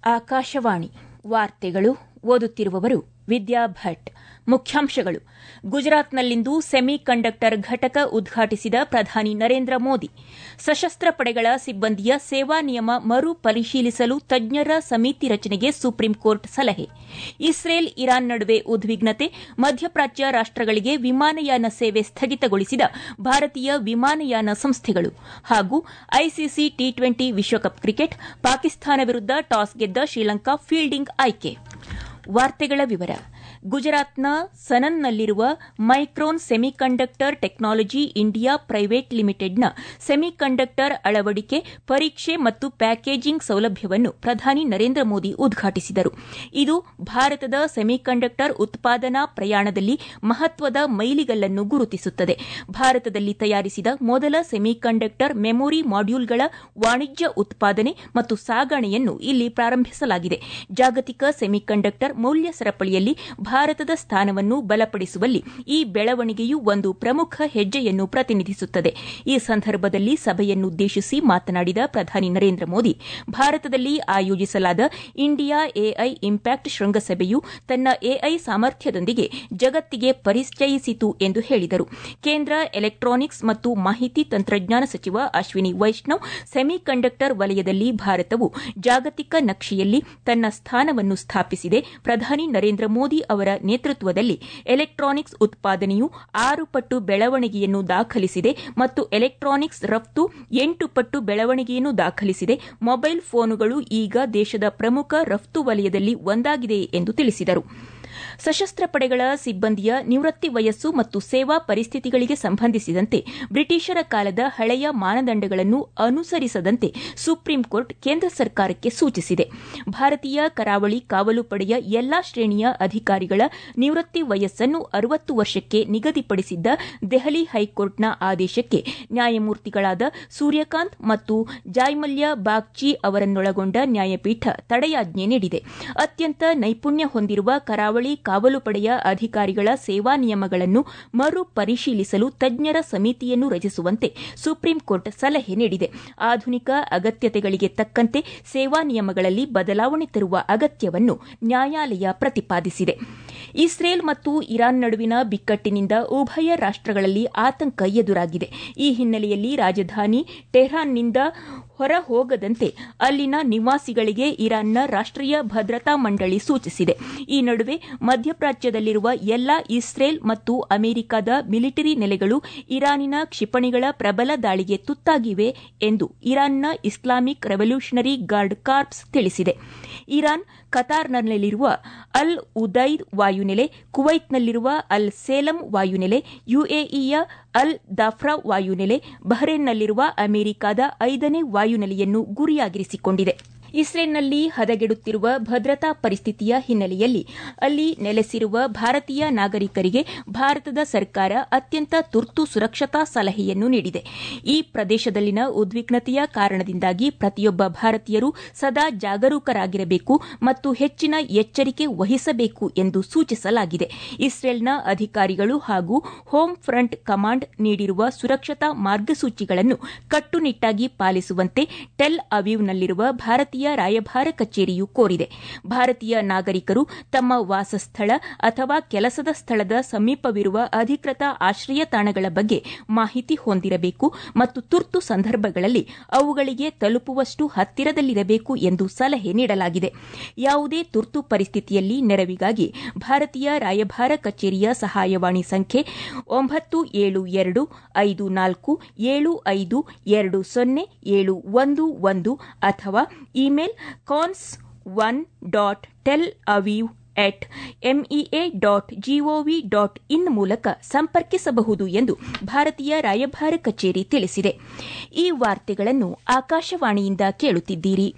ಆಕಾಶವಾಣಿ ವಾರ್ತೆಗಳು ಓದುತ್ತಿರುವವರು ವಿದ್ಯಾ ಭಟ್ ಮುಖ್ಯಾಂಶಗಳು ಗುಜರಾತ್ನಲ್ಲಿಂದು ಸೆಮಿ ಕಂಡಕ್ಟರ್ ಘಟಕ ಉದ್ಘಾಟಿಸಿದ ಪ್ರಧಾನಿ ನರೇಂದ್ರ ಮೋದಿ ಸಶಸ್ತ್ರ ಪಡೆಗಳ ಸಿಬ್ಬಂದಿಯ ಸೇವಾ ನಿಯಮ ಮರು ಪರಿಶೀಲಿಸಲು ತಜ್ಞರ ಸಮಿತಿ ರಚನೆಗೆ ಸುಪ್ರೀಂಕೋರ್ಟ್ ಸಲಹೆ ಇಸ್ರೇಲ್ ಇರಾನ್ ನಡುವೆ ಉದ್ವಿಗ್ನತೆ ಮಧ್ಯಪ್ರಾಚ್ಯ ರಾಷ್ಟಗಳಿಗೆ ವಿಮಾನಯಾನ ಸೇವೆ ಸ್ಥಗಿತಗೊಳಿಸಿದ ಭಾರತೀಯ ವಿಮಾನಯಾನ ಸಂಸ್ಥೆಗಳು ಹಾಗೂ ಐಸಿಸಿ ಟಿ ಟ್ವೆಂಟಿ ವಿಶ್ವಕಪ್ ಕ್ರಿಕೆಟ್ ಪಾಕಿಸ್ತಾನ ವಿರುದ್ದ ಟಾಸ್ ಗೆದ್ದ ಶ್ರೀಲಂಕಾ ಫೀಲ್ಡಿಂಗ್ ಆಯ್ಕೆ ವಾರ್ತೆಗಳ ವಿವರ ಗುಜರಾತ್ನ ಸನನ್ನಲ್ಲಿರುವ Micron semiconductor technology India private ಲಿಮಿಟೆಡ್ನ ಸೆಮಿಕಂಡಕ್ಟರ್ ಅಳವಡಿಕೆ ಪರೀಕ್ಷೆ ಮತ್ತು ಪ್ಯಾಕೇಜಿಂಗ್ ಸೌಲಭ್ಯವನ್ನು ಪ್ರಧಾನಿ ನರೇಂದ್ರ ಮೋದಿ ಉದ್ಘಾಟಿಸಿದರು ಇದು ಭಾರತದ ಸೆಮಿಕಂಡಕ್ಟರ್ ಉತ್ಪಾದನಾ ಪ್ರಯಾಣದಲ್ಲಿ ಮಹತ್ವದ ಮೈಲಿಗಲ್ಲನ್ನು ಗುರುತಿಸುತ್ತದೆ ಭಾರತದಲ್ಲಿ ತಯಾರಿಸಿದ ಮೊದಲ ಸೆಮಿಕಂಡಕ್ಟರ್ ಮೆಮೊರಿ ಮಾಡ್ಯೂಲ್ಗಳ ವಾಣಿಜ್ಯ ಉತ್ಪಾದನೆ ಮತ್ತು ಸಾಗಣೆಯನ್ನು ಇಲ್ಲಿ ಪ್ರಾರಂಭಿಸಲಾಗಿದೆ ಜಾಗತಿಕ ಸೆಮಿಕಂಡಕ್ಟರ್ ಮೌಲ್ಯ ಸರಪಳಿಯಲ್ಲಿ ಭಾರತದ ಸ್ಥಾನವನ್ನು ಬಲಪಡಿಸುವಲ್ಲಿ ಈ ಬೆಳವಣಿಗೆಯು ಒಂದು ಪ್ರಮುಖ ಹೆಜ್ಜೆಯನ್ನು ಪ್ರತಿನಿಧಿಸುತ್ತದೆ ಈ ಸಂದರ್ಭದಲ್ಲಿ ಸಭೆಯನ್ನುದ್ದೇಶಿಸಿ ಮಾತನಾಡಿದ ಪ್ರಧಾನಿ ನರೇಂದ್ರ ಮೋದಿ ಭಾರತದಲ್ಲಿ ಆಯೋಜಿಸಲಾದ ಇಂಡಿಯಾ ಎಐ ಇಂಪ್ಯಾಕ್ಟ್ ಶೃಂಗಸಭೆಯು ತನ್ನ ಎಐ ಸಾಮರ್ಥ್ಯದೊಂದಿಗೆ ಜಗತ್ತಿಗೆ ಪರಿಚಯಿಸಿತು ಎಂದು ಹೇಳಿದರು ಕೇಂದ್ರ ಎಲೆಕ್ಟಾನಿಕ್ಸ್ ಮತ್ತು ಮಾಹಿತಿ ತಂತ್ರಜ್ಞಾನ ಸಚಿವ ಅಶ್ವಿನಿ ವೈಷ್ಣವ್ ಸೆಮಿಕಂಡಕ್ಟರ್ ವಲಯದಲ್ಲಿ ಭಾರತವು ಜಾಗತಿಕ ನಕ್ಷೆಯಲ್ಲಿ ತನ್ನ ಸ್ಥಾನವನ್ನು ಸ್ಥಾಪಿಸಿದೆ ಪ್ರಧಾನಿ ನರೇಂದ್ರ ಮೋದಿ ಅವರ ನೇತೃತ್ವದಲ್ಲಿ ಎಲೆಕ್ಟಾನಿಕ್ಸ್ ಉತ್ಪಾದನೆಯು ಆರು ಪಟ್ಟು ಬೆಳವಣಿಗೆಯನ್ನು ದಾಖಲಿಸಿದೆ ಮತ್ತು ಎಲೆಕ್ಟಾನಿಕ್ಸ್ ರಫ್ತು ಎಂಟು ಪಟ್ಟು ಬೆಳವಣಿಗೆಯನ್ನು ದಾಖಲಿಸಿದೆ ಮೊಬೈಲ್ ಫೋನುಗಳು ಈಗ ದೇಶದ ಪ್ರಮುಖ ರಫ್ತು ವಲಯದಲ್ಲಿ ಒಂದಾಗಿದೆ ಎಂದು ತಿಳಿಸಿದರು ಸಶಸ್ತ್ರ ಪಡೆಗಳ ಸಿಬ್ಬಂದಿಯ ನಿವೃತ್ತಿ ವಯಸ್ಸು ಮತ್ತು ಸೇವಾ ಪರಿಸ್ಥಿತಿಗಳಿಗೆ ಸಂಬಂಧಿಸಿದಂತೆ ಬ್ರಿಟಿಷರ ಕಾಲದ ಹಳೆಯ ಮಾನದಂಡಗಳನ್ನು ಅನುಸರಿಸದಂತೆ ಸುಪ್ರೀಂಕೋರ್ಟ್ ಕೇಂದ್ರ ಸರ್ಕಾರಕ್ಕೆ ಸೂಚಿಸಿದೆ ಭಾರತೀಯ ಕರಾವಳಿ ಕಾವಲು ಪಡೆಯ ಎಲ್ಲಾ ಶ್ರೇಣಿಯ ಅಧಿಕಾರಿಗಳ ನಿವೃತ್ತಿ ವಯಸ್ಸನ್ನು ಅರವತ್ತು ವರ್ಷಕ್ಕೆ ನಿಗದಿಪಡಿಸಿದ್ದ ದೆಹಲಿ ಹೈಕೋರ್ಟ್ನ ಆದೇಶಕ್ಕೆ ನ್ಯಾಯಮೂರ್ತಿಗಳಾದ ಸೂರ್ಯಕಾಂತ್ ಮತ್ತು ಜಾಯ್ಮಲ್ಯ ಬಾಗ್ಚಿ ಅವರನ್ನೊಳಗೊಂಡ ನ್ಯಾಯಪೀಠ ತಡೆಯಾಜ್ಞೆ ನೀಡಿದೆ ಅತ್ಯಂತ ನೈಪುಣ್ಯ ಹೊಂದಿರುವ ಕರಾವಳಿ ಕಾವಲು ಪಡೆಯ ಅಧಿಕಾರಿಗಳ ಸೇವಾ ನಿಯಮಗಳನ್ನು ಮರು ಪರಿಶೀಲಿಸಲು ತಜ್ಞರ ಸಮಿತಿಯನ್ನು ರಚಿಸುವಂತೆ ಸುಪ್ರೀಂಕೋರ್ಟ್ ಸಲಹೆ ನೀಡಿದೆ ಆಧುನಿಕ ಅಗತ್ಯತೆಗಳಿಗೆ ತಕ್ಕಂತೆ ಸೇವಾ ನಿಯಮಗಳಲ್ಲಿ ಬದಲಾವಣೆ ತರುವ ಅಗತ್ಯವನ್ನು ನ್ಯಾಯಾಲಯ ಪ್ರತಿಪಾದಿಸಿದೆ ಇಸ್ರೇಲ್ ಮತ್ತು ಇರಾನ್ ನಡುವಿನ ಬಿಕ್ಕಟ್ಟಿನಿಂದ ಉಭಯ ರಾಷ್ಟಗಳಲ್ಲಿ ಆತಂಕ ಎದುರಾಗಿದೆ ಈ ಹಿನ್ನೆಲೆಯಲ್ಲಿ ರಾಜಧಾನಿ ಟೆಹ್ರಾನ್ನಿಂದ ಹೊರ ಹೋಗದಂತೆ ಅಲ್ಲಿನ ನಿವಾಸಿಗಳಿಗೆ ಇರಾನ್ನ ರಾಷ್ಟೀಯ ಭದ್ರತಾ ಮಂಡಳಿ ಸೂಚಿಸಿದೆ ಈ ನಡುವೆ ಮಧ್ಯಪ್ರಾಚ್ಯದಲ್ಲಿರುವ ಎಲ್ಲಾ ಇಸ್ರೇಲ್ ಮತ್ತು ಅಮೆರಿಕದ ಮಿಲಿಟರಿ ನೆಲೆಗಳು ಇರಾನಿನ ಕ್ಷಿಪಣಿಗಳ ಪ್ರಬಲ ದಾಳಿಗೆ ತುತ್ತಾಗಿವೆ ಎಂದು ಇರಾನ್ನ ಇಸ್ಲಾಮಿಕ್ ರೆವಲ್ಯೂಷನರಿ ಗಾರ್ಡ್ ಕಾರ್ಪ್ಸ್ ತಿಳಿಸಿದೆ ಇರಾನ್ ಕತಾರ್ನಲ್ಲಿರುವ ಅಲ್ ಉದೈದ್ ವಾಯುನೆಲೆ ಕುವೈತ್ನಲ್ಲಿರುವ ಅಲ್ ಸೇಲಂ ವಾಯುನೆಲೆ ಯುಎಇಯ ಅಲ್ ದಾಫ್ರಾ ವಾಯುನೆಲೆ ಬಹ್ರೇನ್ನಲ್ಲಿರುವ ಅಮೆರಿಕದ ಐದನೇ ವಾಯುನೆಲೆಯನ್ನು ಗುರಿಯಾಗಿರಿಸಿಕೊಂಡಿದೆ ಇಸ್ರೇಲ್ನಲ್ಲಿ ಹದಗೆಡುತ್ತಿರುವ ಭದ್ರತಾ ಪರಿಸ್ಥಿತಿಯ ಹಿನ್ನೆಲೆಯಲ್ಲಿ ಅಲ್ಲಿ ನೆಲೆಸಿರುವ ಭಾರತೀಯ ನಾಗರಿಕರಿಗೆ ಭಾರತದ ಸರ್ಕಾರ ಅತ್ಯಂತ ತುರ್ತು ಸುರಕ್ಷತಾ ಸಲಹೆಯನ್ನು ನೀಡಿದೆ ಈ ಪ್ರದೇಶದಲ್ಲಿನ ಉದ್ವಿಗ್ನತೆಯ ಕಾರಣದಿಂದಾಗಿ ಪ್ರತಿಯೊಬ್ಬ ಭಾರತೀಯರು ಸದಾ ಜಾಗರೂಕರಾಗಿರಬೇಕು ಮತ್ತು ಹೆಚ್ಚಿನ ಎಚ್ಚರಿಕೆ ವಹಿಸಬೇಕು ಎಂದು ಸೂಚಿಸಲಾಗಿದೆ ಇಸ್ರೇಲ್ನ ಅಧಿಕಾರಿಗಳು ಹಾಗೂ ಹೋಮ್ ಫ್ರಂಟ್ ಕಮಾಂಡ್ ನೀಡಿರುವ ಸುರಕ್ಷತಾ ಮಾರ್ಗಸೂಚಿಗಳನ್ನು ಕಟ್ಟುನಿಟ್ಟಾಗಿ ಪಾಲಿಸುವಂತೆ ಟೆಲ್ ಅವೀವ್ನಲ್ಲಿರುವ ಭಾರತೀಯ ರಾಯಭಾರ ಕಚೇರಿಯು ಕೋರಿದೆ ಭಾರತೀಯ ನಾಗರಿಕರು ತಮ್ಮ ವಾಸಸ್ಥಳ ಅಥವಾ ಕೆಲಸದ ಸ್ಥಳದ ಸಮೀಪವಿರುವ ಅಧಿಕೃತ ಆಶ್ರಯ ತಾಣಗಳ ಬಗ್ಗೆ ಮಾಹಿತಿ ಹೊಂದಿರಬೇಕು ಮತ್ತು ತುರ್ತು ಸಂದರ್ಭಗಳಲ್ಲಿ ಅವುಗಳಿಗೆ ತಲುಪುವಷ್ಟು ಹತ್ತಿರದಲ್ಲಿರಬೇಕು ಎಂದು ಸಲಹೆ ನೀಡಲಾಗಿದೆ ಯಾವುದೇ ತುರ್ತು ಪರಿಸ್ಥಿತಿಯಲ್ಲಿ ನೆರವಿಗಾಗಿ ಭಾರತೀಯ ರಾಯಭಾರ ಕಚೇರಿಯ ಸಹಾಯವಾಣಿ ಸಂಖ್ಯೆ ಒಂಬತ್ತು ಏಳು ಎರಡು ಐದು ನಾಲ್ಕು ಏಳು ಐದು ಎರಡು ಸೊನ್ನೆ ಏಳು ಒಂದು ಒಂದು ಅಥವಾ email cons one dot Tel Aviv at MEA dot GOV dot in ಮೂಲಕ ಸಂಪರ್ಕಿಸಬಹುದು ಎಂದು ಭಾರತೀಯ ರಾಯಭಾರ ಕಚೇರಿ ತಿಳಿಸಿದೆ ಈ ವಾರ್ತೆಗಳನ್ನು ಆಕಾಶವಾಣಿಯಿಂದ ಕೇಳುತ್ತಿದ್ದೀರಿ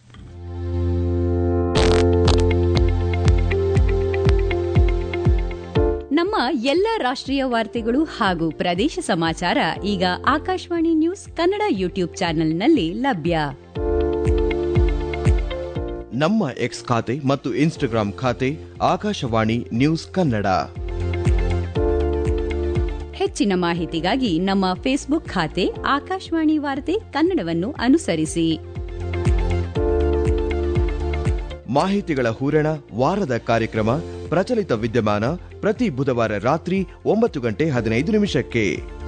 ನಮ್ಮ ಎಲ್ಲ ರಾಷ್ಟ್ರೀಯ ವಾರ್ತೆಗಳು ಹಾಗೂ ಪ್ರದೇಶ ಸಮಾಚಾರ ಈಗ ಆಕಾಶವಾಣಿ ನ್ಯೂಸ್ ಕನ್ನಡ ಯೂಟ್ಯೂಬ್ ಚಾನೆಲ್ನಲ್ಲಿ ಲಭ್ಯ ನಮ್ಮ ಎಕ್ಸ್ ಖಾತೆ ಮತ್ತು ಇನ್ಸ್ಟಾಗ್ರಾಂ ಖಾತೆ ಆಕಾಶವಾಣಿ ನ್ಯೂಸ್ ಕನ್ನಡ ಹೆಚ್ಚಿನ ಮಾಹಿತಿಗಾಗಿ ನಮ್ಮ ಫೇಸ್ಬುಕ್ ಖಾತೆ ಆಕಾಶವಾಣಿ ವಾರ್ತೆ ಕನ್ನಡವನ್ನು ಅನುಸರಿಸಿ ಮಾಹಿತಿಗಳ ಹೂರಣ ವಾರದ ಕಾರ್ಯಕ್ರಮ ಪ್ರಚಲಿತ ವಿದ್ಯಮಾನ ಪ್ರತಿ ಬುಧವಾರ ರಾತ್ರಿ ಒಂಬತ್ತು ಗಂಟೆ ಹದಿನೈದು ನಿಮಿಷಕ್ಕೆ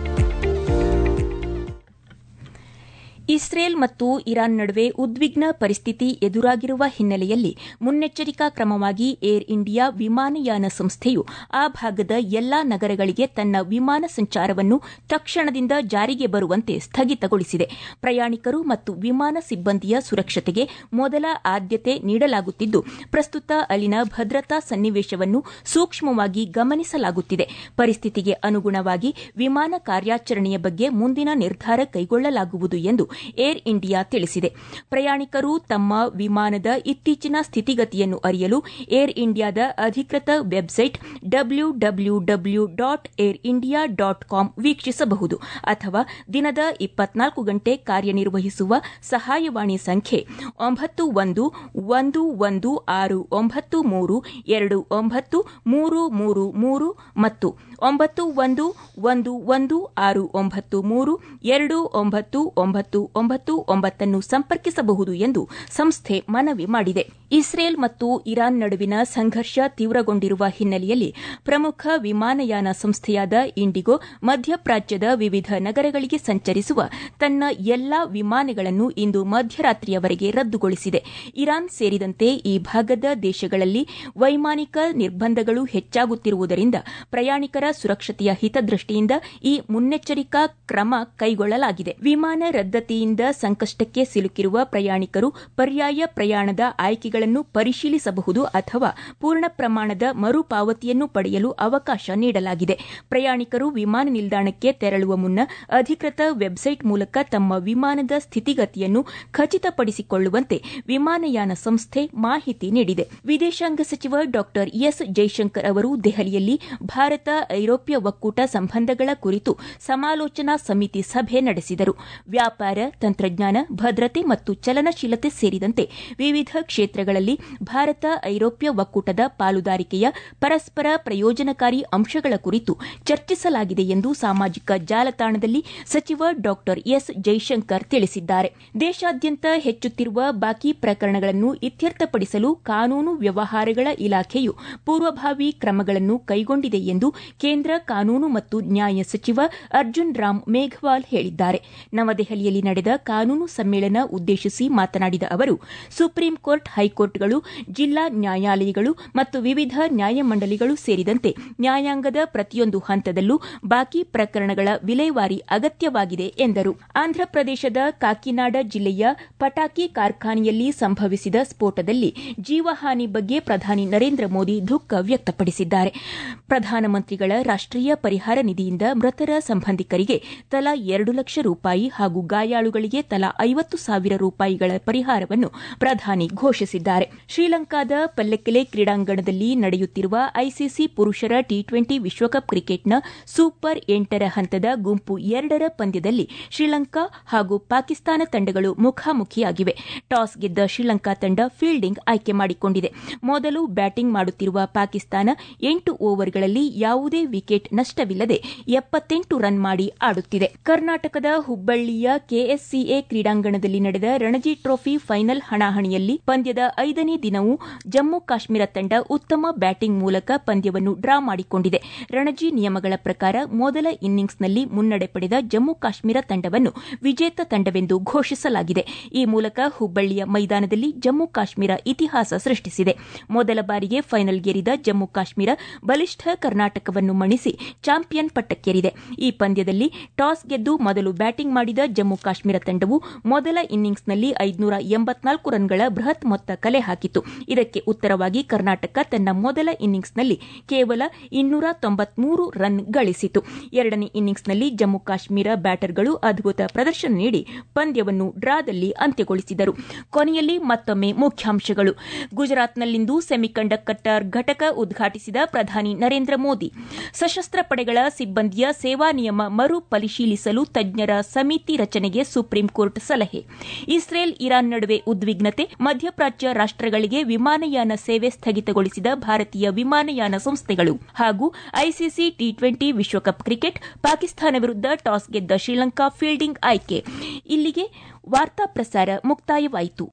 ಇಸ್ರೇಲ್ ಮತ್ತು ಇರಾನ್ ನಡುವೆ ಉದ್ವಿಗ್ನ ಪರಿಸ್ಥಿತಿ ಎದುರಾಗಿರುವ ಹಿನ್ನೆಲೆಯಲ್ಲಿ ಮುನ್ನೆಚ್ಚರಿಕಾ ಕ್ರಮವಾಗಿ ಏರ್ ಇಂಡಿಯಾ ವಿಮಾನಯಾನ ಸಂಸ್ಥೆಯು ಆ ಭಾಗದ ಎಲ್ಲಾ ನಗರಗಳಿಗೆ ತನ್ನ ವಿಮಾನ ಸಂಚಾರವನ್ನು ತಕ್ಷಣದಿಂದ ಜಾರಿಗೆ ಬರುವಂತೆ ಸ್ಥಗಿತಗೊಳಿಸಿದೆ ಪ್ರಯಾಣಿಕರು ಮತ್ತು ವಿಮಾನ ಸಿಬ್ಬಂದಿಯ ಸುರಕ್ಷತೆಗೆ ಮೊದಲ ಆದ್ಯತೆ ನೀಡಲಾಗುತ್ತಿದ್ದು ಪ್ರಸ್ತುತ ಅಲ್ಲಿನ ಭದ್ರತಾ ಸನ್ನಿವೇಶವನ್ನು ಸೂಕ್ಷ್ಮವಾಗಿ ಗಮನಿಸಲಾಗುತ್ತಿದೆ ಪರಿಸ್ಥಿತಿಗೆ ಅನುಗುಣವಾಗಿ ವಿಮಾನ ಕಾರ್ಯಾಚರಣೆಯ ಬಗ್ಗೆ ಮುಂದಿನ ನಿರ್ಧಾರ ಕೈಗೊಳ್ಳಲಾಗುವುದು ಎಂದು ಏರ್ ಇಂಡಿಯಾ ತಿಳಿಸಿದೆ ಪ್ರಯಾಣಿಕರು ತಮ್ಮ ವಿಮಾನದ ಇತ್ತೀಚಿನ ಸ್ಥಿತಿಗತಿಯನ್ನು ಅರಿಯಲು ಏರ್ ಇಂಡಿಯಾದ ಅಧಿಕೃತ website W W W dot air India dot com ವೀಕ್ಷಿಸಬಹುದು ಅಥವಾ ದಿನದ ಇಪ್ಪತ್ನಾಲ್ಕು ಗಂಟೆ ಕಾರ್ಯನಿರ್ವಹಿಸುವ ಸಹಾಯವಾಣಿ ಸಂಖ್ಯೆ ಒಂಬತ್ತು ಒಂದು ಒಂದು ಒಂದು ಆರು ಒಂಬತ್ತು ಮೂರು ಎರಡು ಒಂಬತ್ತು ಮೂರು ಮೂರು ಮೂರು ಮತ್ತು ಒಂಬತ್ತು ಒಂದು ಒಂದು ಒಂದು ಆರು ಒಂಬತ್ತು ಮೂರು ಎರಡು ಒಂಬತ್ತು ಒಂಬತ್ತು ಒಂಬತ್ತು ಒಂಬತ್ತನ್ನು ಸಂಪರ್ಕಿಸಬಹುದು ಎಂದು ಸಂಸ್ಥೆ ಮನವಿ ಮಾಡಿದೆ ಇಸ್ರೇಲ್ ಮತ್ತು ಇರಾನ್ ನಡುವಿನ ಸಂಘರ್ಷ ತೀವ್ರಗೊಂಡಿರುವ ಹಿನ್ನೆಲೆಯಲ್ಲಿ ಪ್ರಮುಖ ವಿಮಾನಯಾನ ಸಂಸ್ಥೆಯಾದ ಇಂಡಿಗೋ ಮಧ್ಯಪ್ರಾಚ್ಯದ ವಿವಿಧ ನಗರಗಳಿಗೆ ಸಂಚರಿಸುವ ತನ್ನ ಎಲ್ಲಾ ವಿಮಾನಗಳನ್ನು ಇಂದು ಮಧ್ಯರಾತ್ರಿಯವರೆಗೆ ರದ್ದುಗೊಳಿಸಿದೆ ಇರಾನ್ ಸೇರಿದಂತೆ ಈ ಭಾಗದ ದೇಶಗಳಲ್ಲಿ ವೈಮಾನಿಕ ನಿರ್ಬಂಧಗಳು ಹೆಚ್ಚಾಗುತ್ತಿರುವುದರಿಂದ ಪ್ರಯಾಣಿಕರ ಸುರಕ್ಷತೆಯ ಹಿತದೃಷ್ಟಿಯಿಂದ ಈ ಮುನ್ನೆಚ್ಚರಿಕಾ ಕ್ರಮ ಕೈಗೊಳ್ಳಲಾಗಿದೆ ವಿಮಾನ ರದ್ದತಿಯಿಂದ ಸಂಕಷ್ಟಕ್ಕೆ ಸಿಲುಕಿರುವ ಪ್ರಯಾಣಿಕರು ಪರ್ಯಾಯ ಪ್ರಯಾಣದ ಆಯ್ಕೆಗಳನ್ನು ಪರಿಶೀಲಿಸಬಹುದು ಅಥವಾ ಪೂರ್ಣ ಪ್ರಮಾಣದ ಮರುಪಾವತಿಯನ್ನು ಪಡೆಯಲು ಅವಕಾಶ ನೀಡಲಾಗಿದೆ ಪ್ರಯಾಣಿಕರು ವಿಮಾನ ನಿಲ್ದಾಣಕ್ಕೆ ತೆರಳುವ ಮುನ್ನ ಅಧಿಕೃತ ವೆಬ್ಸೈಟ್ ಮೂಲಕ ತಮ್ಮ ವಿಮಾನದ ಸ್ಥಿತಿಗತಿಯನ್ನು ಖಚಿತಪಡಿಸಿಕೊಳ್ಳುವಂತೆ ವಿಮಾನಯಾನ ಸಂಸ್ಥೆ ಮಾಹಿತಿ ನೀಡಿದೆ ವಿದೇಶಾಂಗ ಸಚಿವ ಡಾ ಎಸ್ ಜೈಶಂಕರ್ ಅವರು ದೆಹಲಿಯಲ್ಲಿ ಭಾರತ ಐರೋಪ್ಯ ಒಕ್ಕೂಟ ಸಂಬಂಧಗಳ ಕುರಿತು ಸಮಾಲೋಚನಾ ಸಮಿತಿ ಸಭೆ ನಡೆಸಿದರು ವ್ಯಾಪಾರ ತಂತ್ರಜ್ಞಾನ ಭದ್ರತೆ ಮತ್ತು ಚಲನಶೀಲತೆ ಸೇರಿದಂತೆ ವಿವಿಧ ಕ್ಷೇತ್ರಗಳಲ್ಲಿ ಭಾರತ ಐರೋಪ್ಯ ಒಕ್ಕೂಟದ ಪಾಲುದಾರಿಕೆಯ ಪರಸ್ಪರ ಪ್ರಯೋಜನಕಾರಿ ಅಂಶಗಳ ಕುರಿತು ಚರ್ಚಿಸಲಾಗಿದೆ ಎಂದು ಸಾಮಾಜಿಕ ಜಾಲತಾಣದಲ್ಲಿ ಸಚಿವ ಡಾ ಎಸ್ ಜೈಶಂಕರ್ ತಿಳಿಸಿದ್ದಾರೆ ದೇಶಾದ್ಯಂತ ಹೆಚ್ಚುತ್ತಿರುವ ಬಾಕಿ ಪ್ರಕರಣಗಳನ್ನು ಇತ್ಯರ್ಥಪಡಿಸಲು ಕಾನೂನು ವ್ಯವಹಾರಗಳ ಇಲಾಖೆಯು ಪೂರ್ವಭಾವಿ ಕ್ರಮಗಳನ್ನು ಕೈಗೊಂಡಿದೆ ಎಂದು ಕೇಂದ್ರ ಕಾನೂನು ಮತ್ತು ನ್ಯಾಯ ಸಚಿವ ಅರ್ಜುನ್ ರಾಮ್ ಮೇಘವಾಲ್ ಹೇಳಿದ್ದಾರೆ ನವದೆಹಲಿಯಲ್ಲಿ ನಡೆದ ಕಾನೂನು ಸಮ್ಮೇಳನ ಉದ್ದೇಶಿಸಿ ಮಾತನಾಡಿದ ಅವರು ಸುಪ್ರೀಂ ಕೋರ್ಟ್ ಹೈಕೋರ್ಟ್ಗಳು ಜಿಲ್ಲಾ ನ್ಯಾಯಾಲಯಗಳು ಮತ್ತು ವಿವಿಧ ನ್ಯಾಯಮಂಡಳಿಗಳು ಸೇರಿದಂತೆ ನ್ಯಾಯಾಂಗದ ಪ್ರತಿಯೊಂದು ಹಂತದಲ್ಲೂ ಬಾಕಿ ಪ್ರಕರಣಗಳ ವಿಲೇವಾರಿ ಅಗತ್ಯವಾಗಿದೆ ಎಂದರು ಆಂಧ್ರಪ್ರದೇಶದ ಕಾಕಿನಾಡ ಜಿಲ್ಲೆಯ ಪಟಾಕಿ ಕಾರ್ಖಾನೆಯಲ್ಲಿ ಸಂಭವಿಸಿದ ಸ್ಫೋಟದಲ್ಲಿ ಜೀವಹಾನಿ ಬಗ್ಗೆ ಪ್ರಧಾನಿ ನರೇಂದ್ರ ಮೋದಿ ದುಃಖ ವ್ಯಕ್ತಪಡಿಸಿದ್ದಾರೆ ಪ್ರಧಾನಮಂತ್ರಿಗಳ ರಾಷ್ಟೀಯ ಪರಿಹಾರ ನಿಧಿಯಿಂದ ಮೃತರ ಸಂಬಂಧಿಕರಿಗೆ ತಲಾ ಎರಡು ಲಕ್ಷ ರೂಪಾಯಿ ಹಾಗೂ ಗಾಯಾಳುಗಳಿಗೆ ತಲಾ ಐವತ್ತು ಸಾವಿರ ರೂಪಾಯಿಗಳ ಪರಿಹಾರವನ್ನು ಪ್ರಧಾನಿ ಘೋಷಿಸಿದ್ದಾರೆ ಶ್ರೀಲಂಕಾದ ಪಲ್ಲೆಕೆಲೆ ಕ್ರೀಡಾಂಗಣದಲ್ಲಿ ನಡೆಯುತ್ತಿರುವ ಐಸಿಸಿ ಪುರುಷರ ಟಿ ಟ್ವೆಂಟಿ ವಿಶ್ವಕಪ್ ಕ್ರಿಕೆಟ್ನ ಸೂಪರ್ ಎಂಟರ ಹಂತದ ಗುಂಪು ಎರಡರ ಪಂದ್ಯದಲ್ಲಿ ಶ್ರೀಲಂಕಾ ಹಾಗೂ ಪಾಕಿಸ್ತಾನ ತಂಡಗಳು ಮುಖಾಮುಖಿಯಾಗಿವೆ ಟಾಸ್ ಗೆದ್ದ ಶ್ರೀಲಂಕಾ ತಂಡ ಫೀಲ್ಡಿಂಗ್ ಆಯ್ಕೆ ಮಾಡಿಕೊಂಡಿದೆ ಮೊದಲು ಬ್ಯಾಟಿಂಗ್ ಮಾಡುತ್ತಿರುವ ಪಾಕಿಸ್ತಾನ ಎಂಟು ಓವರ್ಗಳಲ್ಲಿ ಯಾವುದೇ ವಿಕೆಟ್ ನಷ್ಟವಿಲ್ಲದೆ ಎಪ್ಪತ್ತೆಂಟು ರನ್ ಮಾಡಿ ಆಡುತ್ತಿದೆ ಕರ್ನಾಟಕದ ಹುಬ್ಬಳ್ಳಿಯ ಕೆಎಸ್ಸಿಎ ಕ್ರೀಡಾಂಗಣದಲ್ಲಿ ನಡೆದ ರಣಜಿ ಟ್ರೋಫಿ ಫೈನಲ್ ಹಣಾಹಣಿಯಲ್ಲಿ ಪಂದ್ಯದ ಐದನೇ ದಿನವೂ ಜಮ್ಮು ಕಾಶ್ಮೀರ ತಂಡ ಉತ್ತಮ ಬ್ಯಾಟಿಂಗ್ ಮೂಲಕ ಪಂದ್ಯವನ್ನು ಡ್ರಾ ಮಾಡಿಕೊಂಡಿದೆ ರಣಜಿ ನಿಯಮಗಳ ಪ್ರಕಾರ ಮೊದಲ ಇನ್ನಿಂಗ್ಸ್ನಲ್ಲಿ ಮುನ್ನಡೆ ಪಡೆದ ಜಮ್ಮು ಕಾಶ್ಮೀರ ತಂಡವನ್ನು ವಿಜೇತ ತಂಡವೆಂದು ಘೋಷಿಸಲಾಗಿದೆ ಈ ಮೂಲಕ ಹುಬ್ಬಳ್ಳಿಯ ಮೈದಾನದಲ್ಲಿ ಜಮ್ಮು ಕಾಶ್ಮೀರ ಇತಿಹಾಸ ಸೃಷ್ಟಿಸಿದೆ ಮೊದಲ ಬಾರಿಗೆ ಫೈನಲ್ಗೇರಿದ ಜಮ್ಮು ಕಾಶ್ಮೀರ ಬಲಿಷ್ಠ ಕರ್ನಾಟಕವನ್ನು ಮಣಿಸಿ ಚಾಂಪಿಯನ್ ಪಟ್ಟಕ್ಕೇರಿದೆ ಈ ಪಂದ್ಯದಲ್ಲಿ ಟಾಸ್ ಗೆದ್ದು ಮೊದಲು ಬ್ಯಾಟಿಂಗ್ ಮಾಡಿದ ಜಮ್ಮು ಕಾಶ್ಮೀರ ತಂಡವು ಮೊದಲ ಇನ್ನಿಂಗ್ಸ್ನಲ್ಲಿ ಐದುನೂರ ಎಂಬತ್ನಾಲ್ಕು ರನ್ಗಳ ಬೃಹತ್ ಮೊತ್ತ ಕಲೆ ಹಾಕಿತು ಇದಕ್ಕೆ ಉತ್ತರವಾಗಿ ಕರ್ನಾಟಕ ತನ್ನ ಮೊದಲ ಇನ್ನಿಂಗ್ಸ್ನಲ್ಲಿ ಕೇವಲ ಇನ್ನೂರ ತೊಂಬತ್ಮೂರು ರನ್ ಗಳಿಸಿತು ಎರಡನೇ ಇನ್ನಿಂಗ್ಸ್ನಲ್ಲಿ ಜಮ್ಮು ಕಾಶ್ಮೀರ ಬ್ಯಾಟರ್ಗಳು ಅದ್ಭುತ ಪ್ರದರ್ಶನ ನೀಡಿ ಪಂದ್ಯವನ್ನು ಡ್ರಾದಲ್ಲಿ ಅಂತ್ಯಗೊಳಿಸಿದರು ಕೊನೆಯಲ್ಲಿ ಮತ್ತೊಮ್ಮೆ ಮುಖ್ಯಾಂಶಗಳು ಗುಜರಾತ್ನಲ್ಲಿಂದು ಸೆಮಿಕಂಡಕ್ಟರ್ ಘಟಕ ಉದ್ಘಾಟಿಸಿದ ಪ್ರಧಾನಿ ನರೇಂದ್ರ ಮೋದಿ ಸಶಸ್ತ್ರ ಪಡೆಗಳ ಸಿಬ್ಬಂದಿಯ ಸೇವಾ ನಿಯಮ ಮರು ಪರಿಶೀಲಿಸಲು ತಜ್ಞರ ಸಮಿತಿ ರಚನೆಗೆ ಸುಪ್ರೀಂ ಕೋರ್ಟ್ ಸಲಹೆ ಇಸ್ರೇಲ್ ಇರಾನ್ ನಡುವೆ ಉದ್ವಿಗ್ನತೆ ಮಧ್ಯಪ್ರಾಚ್ಯ ರಾಷ್ಟಗಳಿಗೆ ವಿಮಾನಯಾನ ಸೇವೆ ಸ್ಥಗಿತಗೊಳಿಸಿದ ಭಾರತೀಯ ವಿಮಾನಯಾನ ಸಂಸ್ಥೆಗಳು ಹಾಗೂ ಐಸಿಸಿ ಟಿ ಟ್ವೆಂಟಿ ವಿಶ್ವಕಪ್ ಕ್ರಿಕೆಟ್ ಪಾಕಿಸ್ತಾನ ವಿರುದ್ಧ ಟಾಸ್ ಗೆದ್ದ ಶ್ರೀಲಂಕಾ ಫೀಲ್ಡಿಂಗ್ ಆಯ್ಕೆ ಇಲ್ಲಿಗೆ ವಾರ್ತಾ ಪ್ರಸಾರ ಮುಕ್ತಾಯವಾಯಿತು